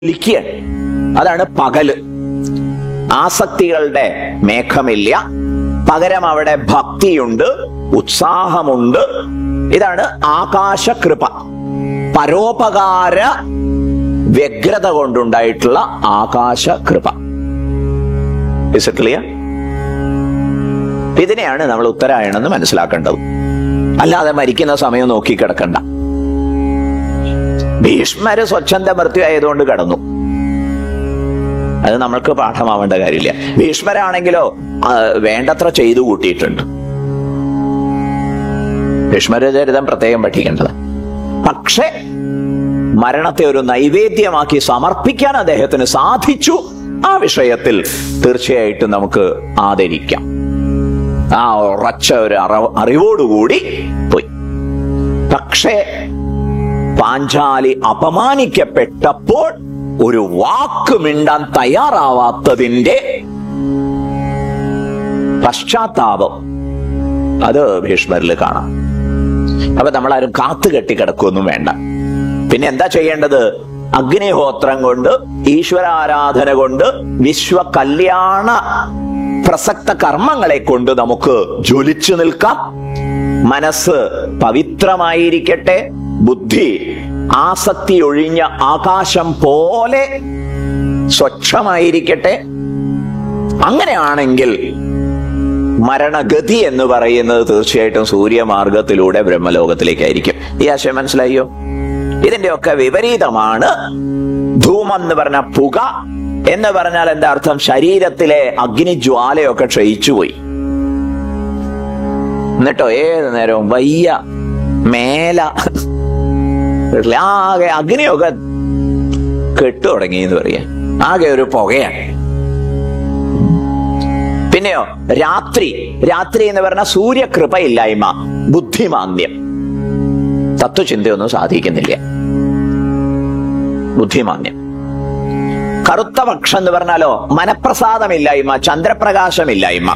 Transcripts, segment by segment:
ജ്വലിക്കുകയാണ് അതാണ് പകല് ആസക്തികളുടെ മേഘമില്ല പകരം അവിടെ ഭക്തിയുണ്ട് ഉത്സാഹമുണ്ട് ഇതാണ് ആകാശകൃപ പരോപകാര വ്യഗ്രത കൊണ്ടുണ്ടായിട്ടുള്ള ആകാശകൃപ ഇസ് ഇറ്റ് ക്ലിയർ ഇതിനെയാണ് നമ്മൾ ഉത്തരായണം എന്ന് മനസ്സിലാക്കേണ്ടത് അല്ലാതെ മരിക്കുന്ന സമയം നോക്കി കിടക്കണ്ട ഭീഷ്മര് സ്വച്ഛന്ത മൃത്യു ആയതുകൊണ്ട് കടന്നു അത് നമ്മൾക്ക് പാഠമാവേണ്ട കാര്യമില്ല ഭീഷ്മരാണെങ്കിലോ ആ, വേണ്ടത്ര ചെയ്തു കൂട്ടിയിട്ടുണ്ട് ഭീഷ്മരചരിതം പ്രത്യേകം പഠിക്കേണ്ടത് പക്ഷേ മരണത്തെ ഒരു നൈവേദ്യമാക്കി സമർപ്പിക്കാൻ അദ്ദേഹത്തിന് സാധിച്ചു ആ വിഷയത്തിൽ തീർച്ചയായിട്ടും നമുക്ക് ആദരിക്കാം ആ ഉറച്ച ഒരു അറ- അറിവോടുകൂടി പോയി പക്ഷേ പാഞ്ചാലി അപമാനിക്കപ്പെട്ടപ്പോൾ ഒരു വാക്ക് മിണ്ടാൻ തയ്യാറാവാത്തതിന്റെ പശ്ചാത്താപം അത് ഭീഷ്മരിൽ കാണാം അപ്പൊ നമ്മളാരും കാത്തു കെട്ടി കിടക്കൊന്നും വേണ്ട പിന്നെ എന്താ ചെയ്യേണ്ടത് അഗ്നിഹോത്രം കൊണ്ട് ഈശ്വരാരാധന കൊണ്ട് വിശ്വ കല്യാണ പ്രസക്ത കർമ്മങ്ങളെ കൊണ്ട് നമുക്ക് ജ്വലിച്ചു നിൽക്കാം മനസ്സ് പവിത്രമായിരിക്കട്ടെ ബുദ്ധി ആസക്തി ഒഴിഞ്ഞ ആകാശം പോലെ സ്വച്ഛമായിരിക്കട്ടെ അങ്ങനെയാണെങ്കിൽ മരണഗതി എന്ന് പറയുന്നത് തീർച്ചയായിട്ടും സൂര്യമാർഗത്തിലൂടെ ബ്രഹ്മലോകത്തിലേക്കായിരിക്കും ഈ ആശയം മനസ്സിലായോ ഇതിന്റെയൊക്കെ വിപരീതമാണ് ധൂമം എന്ന് പറഞ്ഞ പുക എന്ന് പറഞ്ഞാൽ എന്താ അർത്ഥം ശരീരത്തിലെ അഗ്നിജ്വാലയൊക്കെ ക്ഷയിച്ചുപോയി എന്നിട്ടോ ഏത് നേരവും വയ്യ മേല വീട്ടിലെ ആകെ അഗ്നിയൊക്കെ കെട്ടു തുടങ്ങി എന്ന് പറയാ ആകെ ഒരു പുകയാണ് പിന്നെയോ രാത്രി രാത്രി എന്ന് പറഞ്ഞ സൂര്യകൃപയില്ലായ്മ ബുദ്ധിമാന്ദ്യം തത്വചിന്തയൊന്നും സാധിക്കുന്നില്ല ബുദ്ധിമാന്ദ്യം കറുത്ത പക്ഷം എന്ന് പറഞ്ഞാലോ മനപ്രസാദമില്ലായ്മ ചന്ദ്രപ്രകാശമില്ലായ്മ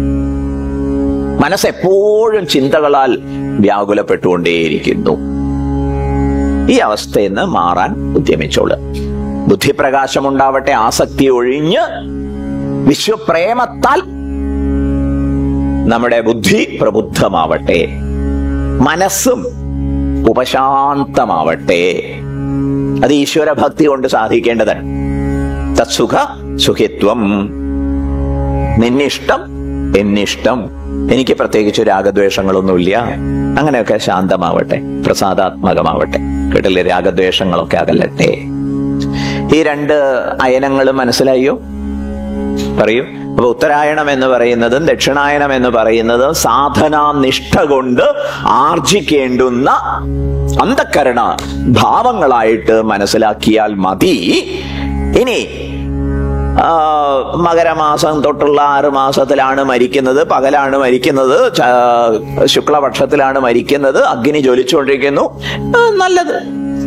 മനസ്സെപ്പോഴും ചിന്തകളാൽ വ്യാകുലപ്പെട്ടുകൊണ്ടേയിരിക്കുന്നു ഈ അവസ്ഥയിൽ നിന്ന് മാറാൻ ഉദ്യമിച്ചോള് ബുദ്ധിപ്രകാശമുണ്ടാവട്ടെ ആസക്തി ഒഴിഞ്ഞ് വിശ്വപ്രേമത്താൽ നമ്മുടെ ബുദ്ധി പ്രബുദ്ധമാവട്ടെ മനസ്സും ഉപശാന്തമാവട്ടെ അത് ഈശ്വര ഭക്തി കൊണ്ട് സാധിക്കേണ്ടതാണ് തത്സുഖ സുഖിത്വം നിന്നിഷ്ടം എന്നിഷ്ടം എനിക്ക് പ്രത്യേകിച്ച് രാഗദ്വേഷങ്ങളൊന്നുമില്ല അങ്ങനെയൊക്കെ ശാന്തമാവട്ടെ പ്രസാദാത്മകമാവട്ടെ കേട്ടില്ലേ രാഗദ്വേഷങ്ങളൊക്കെ അകലട്ടെ ഈ രണ്ട് അയനങ്ങൾ മനസ്സിലായോ പറയൂ അപ്പൊ ഉത്തരായണം എന്ന് പറയുന്നതും ദക്ഷിണായനം എന്ന് പറയുന്നതും സാധനാനിഷ്ഠ കൊണ്ട് ആർജിക്കേണ്ടുന്ന അന്ധക്കരണ ഭാവങ്ങളായിട്ട് മനസ്സിലാക്കിയാൽ മതി ഇനി ആ, മകരമാസം തൊട്ടുള്ള ആറ് മാസത്തിലാണ് മരിക്കുന്നത് പകലാണ് മരിക്കുന്നത് ച- ശുക്ലപക്ഷത്തിലാണ് മരിക്കുന്നത് അഗ്നി ജ്വലിച്ചുകൊണ്ടിരിക്കുന്നു ആ, നല്ലത്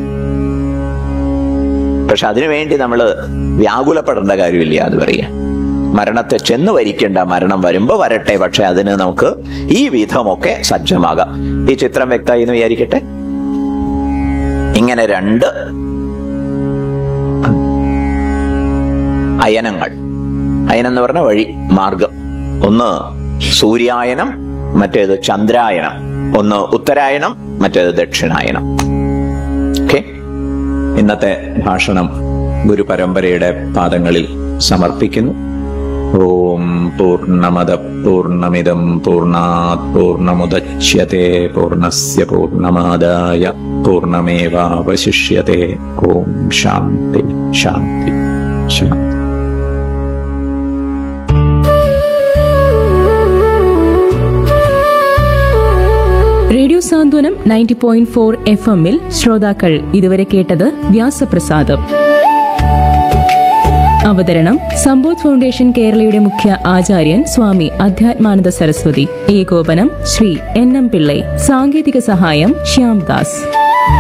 പക്ഷെ അതിനുവേണ്ടി നമ്മൾ വ്യാകുലപ്പെടേണ്ട കാര്യമില്ല അത് പറയാ മരണത്തെ ചെന്ന് വരിക്കേണ്ട മരണം വരുമ്പോ വരട്ടെ പക്ഷെ അതിന് നമുക്ക് ഈ വിധമൊക്കെ സജ്ജമാകാം ഈ ചിത്രം വ്യക്തമായി എന്ന് വിചാരിക്കട്ടെ ഇങ്ങനെ രണ്ട് അയനങ്ങൾ അയനം എന്ന് പറഞ്ഞ വഴി മാർഗം ഒന്ന് സൂര്യായനം മറ്റേത് ചന്ദ്രായനം ഒന്ന് ഉത്തരായണം മറ്റേത് ദക്ഷിണായനം ഓക്കെ ഇന്നത്തെ ഭാഷണം ഗുരുപരമ്പരയുടെ പാദങ്ങളിൽ സമർപ്പിക്കുന്നു ഓം പൂർണ്ണമദ പൂർണ്ണമിദം പൂർണ്ണാത് പൂർണ്ണമുദച്യത്തെ പൂർണ്ണസ്യ പൂർണ്ണമാദായ പൂർണ്ണമേവാവശിഷ്യത്തെ ഓം ശാന്തി ശാന്തി ശാന്തി radio Santhwanam ninety point four F എമ്മിൽ ശ്രോതാക്കൾ ഇതുവരെ കേട്ടത് വ്യാസപ്രസാദം അവതരണം സമ്പോധ് ഫൗണ്ടേഷൻ കേരളയുടെ മുഖ്യ ആചാര്യൻ സ്വാമി അധ്യാത്മാനന്ദ സരസ്വതി ഏകോപനം ശ്രീ എൻ എം പിള്ളൈ സാങ്കേതിക സഹായം ശ്യാംദാസ്